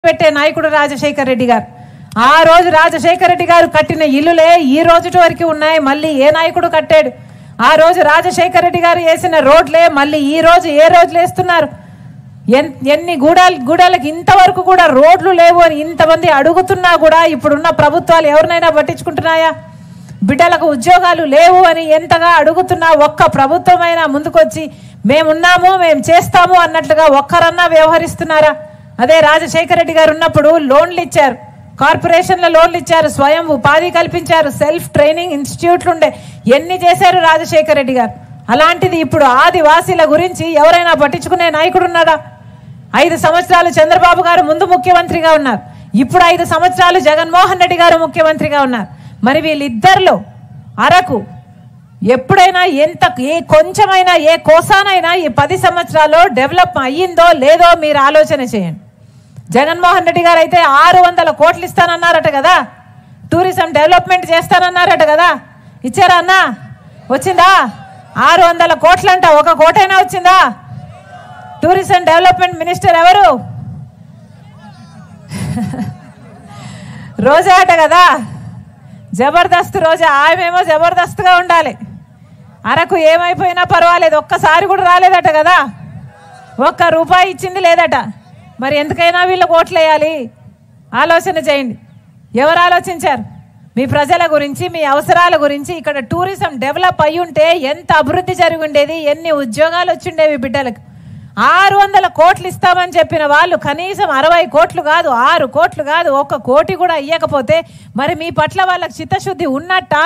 పెట్టే నాయకుడు రాజశేఖర్ రెడ్డి గారు ఆ రోజు రాజశేఖర రెడ్డి గారు కట్టిన ఇల్లులే ఈ రోజుటి వరకు ఉన్నాయి మళ్ళీ ఏ నాయకుడు కట్టాడు ఆ రోజు రాజశేఖర రెడ్డి గారు వేసిన రోడ్లే మళ్ళీ ఈ రోజు ఏ రోజులు వేస్తున్నారు ఎన్- ఎన్ని గూడాల గూడాలకి ఇంతవరకు కూడా రోడ్లు లేవు అని ఇంతమంది అడుగుతున్నా కూడా ఇప్పుడున్న ప్రభుత్వాలు ఎవరినైనా పట్టించుకుంటున్నాయా బిడ్డలకు ఉద్యోగాలు లేవు అని ఎంతగా అడుగుతున్నా ఒక్క ప్రభుత్వమైనా ముందుకొచ్చి మేమున్నాము మేము చేస్తాము అన్నట్లుగా ఒక్కరన్నా వ్యవహరిస్తున్నారా అదే రాజశేఖర రెడ్డి గారు ఉన్నప్పుడు లోన్లు ఇచ్చారు కార్పొరేషన్ల లోన్లు ఇచ్చారు స్వయం ఉపాధి కల్పించారు సెల్ఫ్ ట్రైనింగ్ ఇన్స్టిట్యూట్లు ఉండే ఎన్ని చేశారు రాజశేఖర రెడ్డి గారు అలాంటిది ఇప్పుడు ఆదివాసీల గురించి ఎవరైనా పట్టించుకునే నాయకుడు ఉన్నాడా ఐదు సంవత్సరాలు చంద్రబాబు గారు ముందు ముఖ్యమంత్రిగా ఉన్నారు ఇప్పుడు ఐదు సంవత్సరాలు జగన్మోహన్ రెడ్డి గారు ముఖ్యమంత్రిగా ఉన్నారు మరి వీళ్ళిద్దరిలో అరకు ఎప్పుడైనా ఎంత ఏ కొంచెమైనా ఏ కోసానైనా ఈ పది సంవత్సరాల్లో డెవలప్ అయ్యిందో లేదో మీరు ఆలోచన చేయండి జగన్మోహన్ రెడ్డి గారు అయితే ఆరు వందల కోట్లు ఇస్తానన్నారట కదా టూరిజం డెవలప్మెంట్ చేస్తానన్నారట కదా ఇచ్చారా అన్నా వచ్చిందా ఆరు వందల కోట్లంట ఒక కోటైనా వచ్చిందా టూరిజం డెవలప్మెంట్ మినిస్టర్ ఎవరు రోజా అట కదా జబర్దస్త్ రోజా ఆమెమో జబర్దస్త్గా ఉండాలి అరకు ఏమైపోయినా పర్వాలేదు ఒక్కసారి కూడా రాలేదట కదా ఒక్క రూపాయి ఇచ్చింది లేదట మరి ఎందుకైనా వీళ్ళకి ఓట్లు వేయాలి ఆలోచన చేయండి ఎవరు ఆలోచించారు మీ ప్రజల గురించి మీ అవసరాల గురించి ఇక్కడ టూరిజం డెవలప్ అయి ఉంటే ఎంత అభివృద్ధి జరిగి ఉండేది ఎన్ని ఉద్యోగాలు వచ్చిండేవి బిడ్డలకు ఆరు వందల కోట్లు ఇస్తామని చెప్పిన వాళ్ళు కనీసం అరవై కోట్లు కాదు ఆరు కోట్లు కాదు ఒక్క కోటి కూడా ఇవ్వకపోతే మరి మీ పట్ల వాళ్ళకి చిత్తశుద్ధి ఉన్నట్ట